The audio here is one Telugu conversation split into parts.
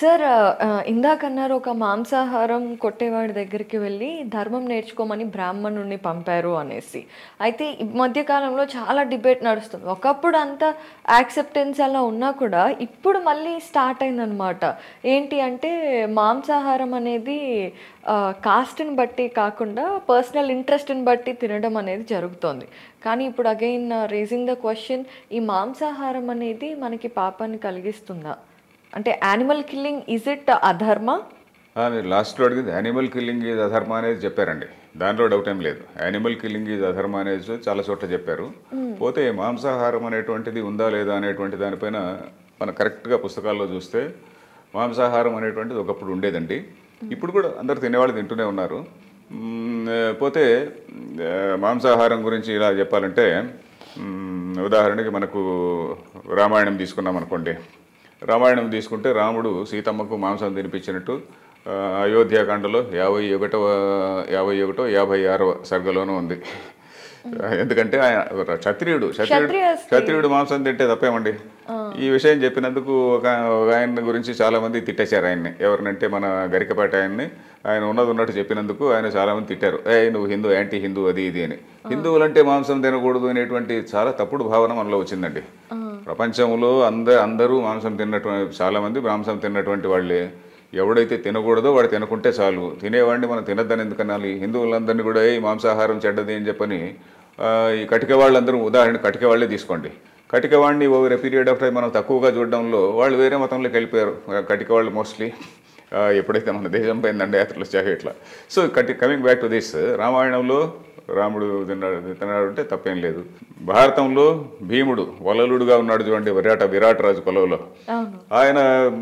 సార్ ఆ, ఇందాక అన్నారు ఒక మాంసాహారం కొట్టేవాడి దగ్గరికి వెళ్ళి ధర్మం నేర్చుకోమని బ్రాహ్మణుడిని పంపారు అనేసి అయితే ఈ మధ్య కాలంలో చాలా డిబేట్ నడుస్తుంది ఒకప్పుడు అంతా యాక్సెప్టెన్స్ అలా ఉన్నా కూడా ఇప్పుడు మళ్ళీ స్టార్ట్ అయిందనమాట ఏంటి అంటే మాంసాహారం అనేది కాస్ట్ని బట్టి కాకుండా పర్సనల్ ఇంట్రెస్ట్ని బట్టి తినడం అనేది జరుగుతోంది కానీ ఇప్పుడు అగైన్ రేజింగ్ ద క్వశ్చన్ ఈ మాంసాహారం అనేది మనకి పాపాన్ని కలిగిస్తుందా అంటే యానిమల్ కిల్లింగ్ ఇజ్ ఇట్ అధర్మ ఆ, మీరు లాస్ట్లో అడిగింది యానిమల్ కిల్లింగ్ ఈజ్ అధర్మ అనేది చెప్పారండి దాంట్లో డౌట్ ఏం లేదు యానిమల్ కిల్లింగ్ ఈజ్ అధర్మ అనేది చాలా చోట్ల చెప్పారు పోతే మాంసాహారం అనేటువంటిది ఉందా లేదా అనేటువంటి దానిపైన మన కరెక్ట్గా పుస్తకాల్లో చూస్తే మాంసాహారం అనేటువంటిది ఒకప్పుడు ఉండేదండి ఇప్పుడు కూడా అందరు తినేవాళ్ళు తింటూనే ఉన్నారు మ్మ్, పోతే ఆ, మాంసాహారం గురించి ఇలా చెప్పాలంటే మ్మ్, ఉదాహరణకి మనకు రామాయణం తీసుకున్నాం అనుకోండి రామాయణం తీసుకుంటే రాముడు సీతమ్మకు మాంసం తినిపించినట్టు ఆ, అయోధ్యాకాండలో యాభై ఒకటవ యాభై ఒకటో యాభై ఆరవ సర్గలోనూ ఉంది ఎందుకంటే ఆయన క్షత్రియుడు క్షత్రియుడు క్షత్రియస్కి- క్షత్రియుడు మాంసం తింటే తప్పేమండి ఈ విషయం చెప్పినందుకు ఒక ఒక ఆయన గురించి చాలా మంది తిట్టేశారు ఆయన్ని ఎవరినంటే మన గరికపాటి ఆయన్ని ఆయన ఉన్నది ఉన్నట్టు చెప్పినందుకు ఆయన చాలా మంది తిట్టారు ఏ నువ్వు హిందూ యాంటీ హిందూ అది ఇది అని హిందువులంటే మాంసం తినకూడదు అనేటువంటి చాలా తప్పుడు భావన మనలో వచ్చిందండి ప్రపంచంలో అంద అందరూ మాంసం తిన్నటువంటి చాలా మంది మాంసం తిన్నటువంటి వాళ్ళే ఎవడైతే తినకూడదో వాడు తినకుంటే చాలు తినేవాడిని మనం తినద్దని ఎందుకు అనాలి హిందువులందరినీ కూడా ఈ మాంసాహారం చెడ్డది అని చెప్పని ఆ, ఈ కటిక వాళ్ళందరూ ఉదాహరణ కటిక వాళ్ళే తీసుకోండి కటిక వాడిని ఓవర్ పీరియడ్ ఆఫ్ టైం మనం తక్కువగా చూడడంలో వాళ్ళు వేరే మతంలోకి వెళ్ళిపోయారు ఆ, కటిక వాళ్ళు మోస్ట్లీ ఎప్పుడైతే మన దేశం పైన దండయాత్రలు వచ్చాయో ఇట్లా సో కటి కమింగ్ బ్యాక్ టు దిస్ రామాయణంలో రాముడు తిన్నాడు తిన్నాడు అంటే తప్పేం లేదు భారతంలో భీముడు వలలుడుగా ఉన్నాడు చూడండి విరాట విరాట్ రాజు కొలువులో అవును ఆయన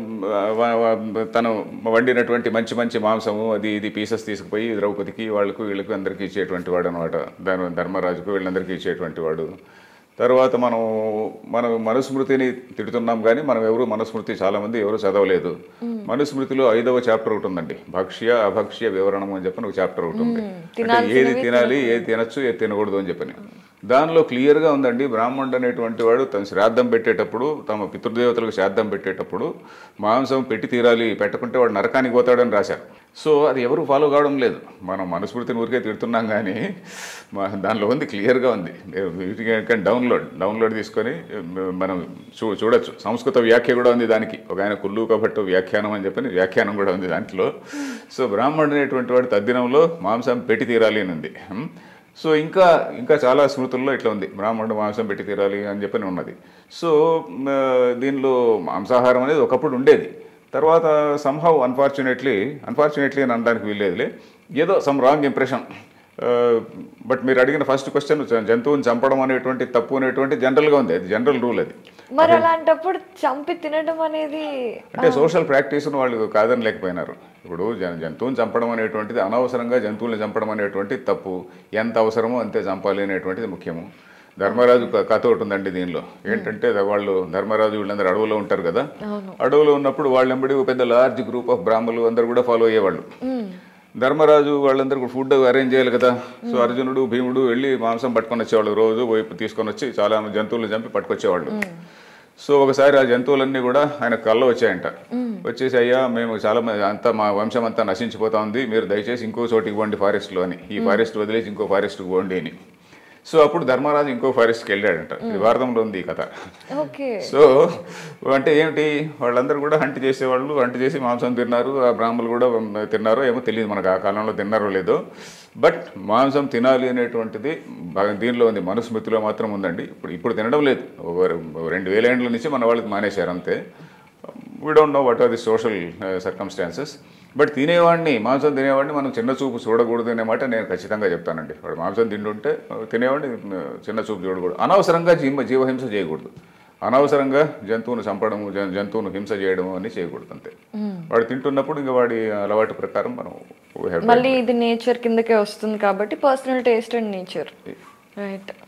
వ- వ- తను వండినటువంటి మంచి మంచి మాంసము అది ఇది పీసెస్ తీసుకుపోయి ద్రౌపదికి వాళ్ళకు వీళ్ళకి అందరికీ ఇచ్చేటువంటి వాడు అనమాట ధర్మ ధర్మరాజుకు వీళ్ళందరికీ ఇచ్చేటువంటి వాడు తర్వాత మనం మనం మనుస్మృతిని తిడుతున్నాం కానీ మనం ఎవరు మనుస్మృతి చాలా మంది ఎవరు చదవలేదు మనుస్మృతిలో ఐదవ చాప్టర్ ఒకటి ఉందండి భక్ష్య అభక్ష్య వివరణం అని చెప్పని ఒక చాప్టర్ ఒకటి ఉంది అంటే ఏది తినాలి ఏది తినచ్చు ఏది తినకూడదు అని చెప్పని దానిలో క్లియర్గా ఉందండి బ్రాహ్మణుడు అనేటువంటి వాడు తన శ్రాద్ధం పెట్టేటప్పుడు తమ పితృదేవతలకు శ్రాద్ధం పెట్టేటప్పుడు మాంసం పెట్టి తీరాలి పెట్టకుంటే వాడు నరకానికి పోతాడని రాశారు సో అది ఎవరు ఫాలో కావడం లేదు మనం మనుస్మృతిని ఊరికే తిడుతున్నాం కానీ మా దానిలో ఉంది క్లియర్గా ఉంది వీటికి డౌన్లోడ్ డౌన్లోడ్ తీసుకొని మనం చూ చూడొచ్చు సంస్కృత వ్యాఖ్య కూడా ఉంది దానికి ఒక ఆయన కుల్లు కబట్టు వ్యాఖ్యానం అని చెప్పని వ్యాఖ్యానం కూడా ఉంది దాంట్లో సో బ్రాహ్మణుడు అనేటువంటి వాడు తద్దినంలో మాంసం పెట్టి తీరాలి అని ఉంది హ్మ్? సో ఇంకా ఇంకా చాలా స్మృతుల్లో ఇట్లా ఉంది బ్రాహ్మణుడు మాంసం పెట్టి తీరాలి అని చెప్పని ఉన్నది సో మ, దీనిలో మాంసాహారం అనేది ఒకప్పుడు ఉండేది తర్వాత సంహవ్ అన్ఫార్చునేట్లీ అన్ఫార్చునేట్లీ అని అనడానికి వీల్లేదులే ఏదో సమ్ రాంగ్ ఇంప్రెషన్ బట్ మీరు అడిగిన ఫస్ట్ క్వశ్చన్ జంతువుని చంపడం అనేటువంటి తప్పు అనేటువంటి జనరల్గా ఉంది అది జనరల్ రూల్ అది మరి అలాంటప్పుడు చంపి తినడం అనేది అంటే సోషల్ ప్రాక్టీస్ను వాళ్ళు కాదని లేకపోయినారు ఇప్పుడు జ- జంతువుని చంపడం అనేటువంటిది అనవసరంగా జంతువుల్ని చంపడం అనేటువంటిది తప్పు ఎంత అవసరమో అంతే చంపాలి అనేటువంటిది ముఖ్యము ధర్మరాజు క- కథ ఒకటి ఉందండి దీనిలో ఏంటంటే వాళ్ళు ధర్మరాజు వీళ్ళందరూ అడవులో ఉంటారు కదా అడవులో ఉన్నప్పుడు వాళ్ళెంబడి ఒక పెద్ద లార్జ్ గ్రూప్ ఆఫ్ బ్రాహ్మణులు అందరూ కూడా ఫాలో అయ్యేవాళ్ళు ధర్మరాజు వాళ్ళందరూ కూడా ఫుడ్ అరేంజ్ చేయాలి కదా సో అర్జునుడు భీముడు వెళ్ళి మాంసం పట్టుకొని వచ్చేవాళ్ళు రోజు పోయి తీసుకొని వచ్చి చాలా జంతువులు చంపి పట్టుకొచ్చేవాళ్ళు సో ఒకసారి ఆ జంతువులన్నీ కూడా ఆయన కళ్ళ వచ్చాయంట వచ్చేసి అయ్యా మేము చాలా మంది అంతా మా వంశం అంతా నశించిపోతా ఉంది మీరు దయచేసి ఇంకో చోటికి పోండి ఫారెస్ట్లో అని ఈ ఫారెస్ట్ వదిలేసి ఇంకో ఫారెస్ట్కి పోండి అని సో అప్పుడు ధర్మరాజు ఇంకో ఫారెస్ట్కి వెళ్ళాడంట ఇది భారతంలో ఉంది ఈ కథ ఓకే సో అంటే ఏమిటి వాళ్ళందరూ కూడా హంట్ చేసేవాళ్ళు హంట్ చేసి మాంసం తిన్నారు ఆ బ్రాహ్మణులు కూడా తిన్నారో ఏమో తెలియదు మనకు ఆ కాలంలో తిన్నారో లేదో బట్ మాంసం తినాలి అనేటువంటిది బాగా దీనిలో ఉంది మనుస్మృతిలో మాత్రం ఉందండి ఇప్పుడు ఇప్పుడు తినడం లేదు ఒక రెండు వేల ఏండ్ల నుంచి మన వాళ్ళకి మానేశారు అంతే we don't know what are the social circumstances but తినేవాడిని మాంసం తినేవాడిని మనం చిన్న చూపు చూడకూడదు అనే మాట నేను ఖచ్చితంగా చెప్తానండి వాడు మాంసం తింటుంటే తినేవాడిని uh, చిన్న చూపు చూడకూడదు అనవసరంగా జీవ జీవహింస చేయకూడదు అనవసరంగా జంతువును చంపడము జం- జంతువును హింస చేయడము అని చేయకూడదు అంతే వాడు తింటున్నప్పుడు ఇంకా వాడి అలవాటు ప్రకారం మనం we have to మళ్ళీ ఇది నేచర్ కిందకే వస్తుంది కాబట్టి personal taste and nature right